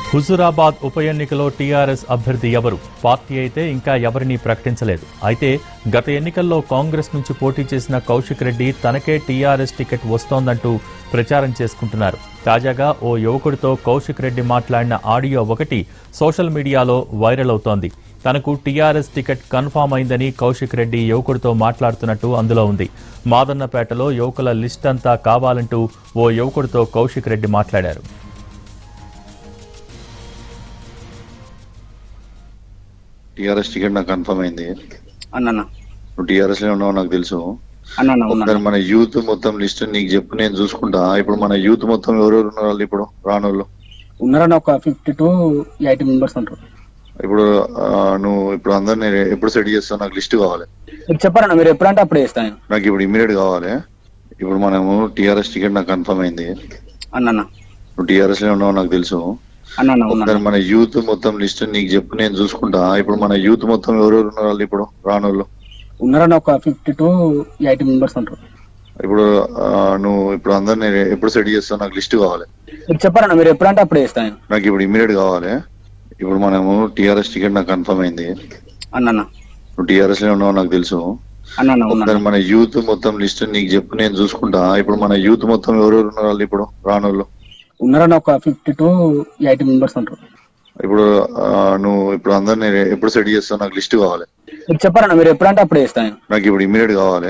హుజురాబాద్ ఉప ఎన్నికలో టీఆర్ఎస్ అభ్యర్థి ఎవరు పార్టీ అయితే ఇంకా ఎవరినీ ప్రకటించలేదు అయితే గత ఎన్నికల్లో కాంగ్రెస్ నుంచి పోటీ చేసిన కౌశిక్ రెడ్డి తనకే టీఆర్ఎస్ టికెట్ వస్తోందంటూ ప్రచారం చేసుకుంటున్నారు తాజాగా ఓ యువకుడితో కౌశిక్ రెడ్డి మాట్లాడిన ఆడియో ఒకటి సోషల్ మీడియాలో వైరల్ అవుతోంది తనకు టీఆర్ఎస్ టికెట్ కన్ఫామ్ అయిందని కౌశిక్ రెడ్డి యువకుడితో మాట్లాడుతున్నట్టు అందులో ఉంది మాదన్నపేటలో యువకుల లిస్ట్ అంతా కావాలంటూ ఓ యువకుడితో కౌశిక్ రెడ్డి మాట్లాడారు టీఆర్ఎస్ టికెట్ నాకు కన్ఫర్మ్ అయింది అన్న నువ్వు టీఆర్ఎస్ లో ఉన్నావు నాకు తెలుసు అన్న ఒకసారి మన యూత్ మొత్తం లిస్ట్ నీకు చెప్పు నేను చూసుకుంటా ఇప్పుడు మన యూత్ మొత్తం ఎవరెవరు ఉన్నారు వాళ్ళు ఇప్పుడు రానోళ్ళు ఉన్నారన్న ఒక ఫిఫ్టీ టు ఎయిటీ మెంబర్స్ ఉంటారు ఇప్పుడు ఆ, నువ్వు ఇప్పుడు అందరిని ఎప్పుడు సెట్ చేస్తావు నాకు లిస్ట్ కావాలి మీరు చెప్పారన్న మీరు ఎప్పుడంటే అప్పుడు వేస్తాను నాకు ఇప్పుడు ఇమీడియట్ కావాలి ఇప్పుడు మనము టీఆర్ఎస్ టికెట్ నాకు కన్ఫర్మ్ అయింది అన్న నువ్వు టీఆర్ఎస్ లో ఉన్నావు నాకు తెలుసు అన్న ఒకసారి మన యూత్ మొత్తం లిస్ట్ నీకు చెప్పు నేను చూసుకుంటా ఇప్పుడు మన యూత్ మొత్తం ఎవరెవరు ఉన్నారు వాళ్ళు ఇప్పుడు రానోళ్ళు ఉన్నారన్న ఒక ఫిఫ్టీ టు ఎయిటీ మెంబర్స్ ఉంటారు ఇప్పుడు ఆ, నువ్వు ఇప్పుడు అందరిని ఎప్పుడు సెట్ చేస్తావు నాకు లిస్ట్ కావాలి మీరు చెప్పారన్న మీరు ఎప్పుడంటే అప్పుడు వేస్తాను నాకు ఇప్పుడు ఇమీడియట్ కావాలి ఇప్పుడు మనము టీఆర్ఎస్ టికెట్ నాకు కన్ఫర్మ్ అయింది అన్న నువ్వు టీఆర్ఎస్ లో ఉన్నావు నాకు తెలుసు అన్న ఒకసారి మన యూత్ మొత్తం లిస్ట్ నీకు చెప్పు నేను చూసుకుంటా ఇప్పుడు మన యూత్ మొత్తం ఎవరెవరు ఉన్నారు వాళ్ళు ఇప్పుడు రానోళ్ళు ఉన్నారన్న ఒక ఫిఫ్టీ టు ఎయిటీ మెంబర్స్ ఉంటారు ఇప్పుడు ఆ, నువ్వు ఇప్పుడు అందరిని ఎప్పుడు సెట్ చేస్తావు నాకు లిస్ట్ కావాలి మీరు చెప్పారన్న మీరు ఎప్పుడంటే అప్పుడు వేస్తాను నాకు ఇప్పుడు ఇమీడియట్ కావాలి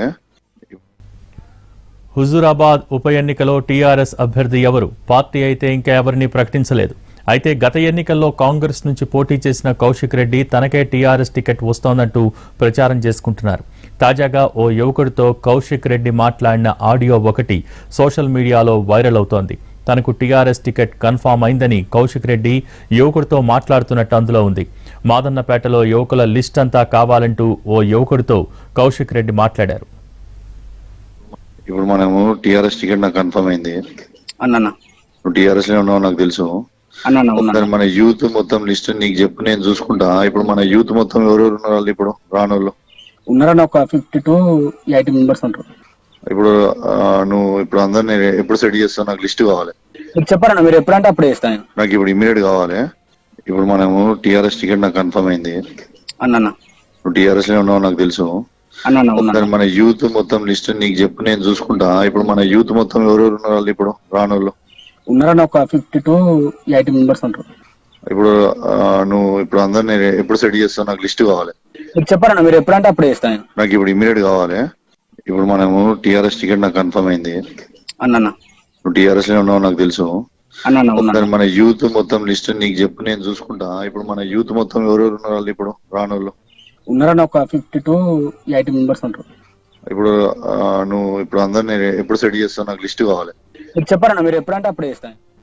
హుజూరాబాద్ ఉప ఎన్నికలో టీఆర్ఎస్ అభ్యర్థి ఎవరు పార్టీ అయితే ఇంకా ఎవరినీ ప్రకటించలేదు అయితే గత ఎన్నికల్లో కాంగ్రెస్ నుంచి పోటీ చేసిన కౌశిక్ రెడ్డి తనకే టీఆర్ఎస్ టికెట్ వస్తోందంటూ ప్రచారం చేసుకుంటున్నారు తాజాగా ఓ యువకుడితో కౌశిక్ రెడ్డి మాట్లాడిన ఆడియో ఒకటి సోషల్ మీడియాలో వైరల్ అవుతోంది తనకు టీఆర్ఎస్ టికెట్ కన్ఫామ్ అయిందని కౌశిక్ రెడ్డి యువకుడితో మాట్లాడుతున్నట్టు అందులో ఉంది మాదన్నపేటలో యువకుల లిస్ట్ అంతా కావాలంటూ ఓ యువకుడితో కౌశిక్ రెడ్డి మాట్లాడారు ఇప్పుడు మనము టీఆర్ఎస్ టికెట్ నాకు కన్ఫర్మ్ అయింది అన్న నువ్వు టీఆర్ఎస్ లో ఉన్నావు నాకు తెలుసు అన్న ఒకసారి మన యూత్ మొత్తం లిస్ట్ నీకు చెప్పు నేను చూసుకుంటా ఇప్పుడు మన యూత్ మొత్తం ఎవరెవరు ఉన్నారు వాళ్ళు ఇప్పుడు రానోళ్ళు ఉన్నారన్న ఒక ఫిఫ్టీ టు ఎయిటీ మెంబర్స్ ఉంటారు ఇప్పుడు ఆ, నువ్వు ఇప్పుడు అందరిని ఎప్పుడు సెట్ చేస్తావు నాకు లిస్ట్ కావాలి మీరు చెప్పారన్న మీరు ఎప్పుడంటే అప్పుడు వేస్తాను నాకు ఇప్పుడు ఇమీడియట్ కావాలి ఇప్పుడు మనము టీఆర్ఎస్ టికెట్ నాకు కన్ఫర్మ్ అయింది అన్న నువ్వు టీఆర్ఎస్ లో ఉన్నావు నాకు తెలుసు అన్న ఒకసారి మన యూత్ మొత్తం లిస్ట్ నీకు చెప్పు నేను చూసుకుంటా ఇప్పుడు మన యూత్ మొత్తం ఎవరెవరు ఉన్నారు వాళ్ళు ఇప్పుడు రానోళ్ళు ఉన్నారన్న ఒక ఫిఫ్టీ టు ఎయిటీ మెంబర్స్ ఉంటారు ఇప్పుడు ఆ, నువ్వు ఇప్పుడు అందరిని ఎప్పుడు సెట్ చేస్తావు నాకు లిస్ట్ కావాలి మీరు చెప్పారన్న మీరు ఎప్పుడంటే అప్పుడు వేస్తాను నాకు ఇప్పుడు ఇమీడియట్ కావాలి ఇప్పుడు మనము టీఆర్ఎస్ టికెట్ నాకు కన్ఫర్మ్ అయింది అన్న నువ్వు టీఆర్ఎస్ లో ఉన్నావు నాకు తెలుసు అన్న ఒకసారి మన యూత్ మొత్తం లిస్ట్ నీకు చెప్పు నేను చూసుకుంటా ఇప్పుడు మన యూత్ మొత్తం ఎవరెవరు ఉన్నారు వాళ్ళు ఇప్పుడు రానోళ్ళు ఉన్నారన్న ఒక ఫిఫ్టీ టు ఎయిటీ మెంబర్స్ ఉంటారు ఇప్పుడు ఆ, నువ్వు ఇప్పుడు అందరిని ఎప్పుడు సెట్ చేస్తావు నాకు లిస్ట్ కావాలి మీరు చెప్పారన్న మీరు ఎప్పుడంటే అప్పుడు వేస్తాను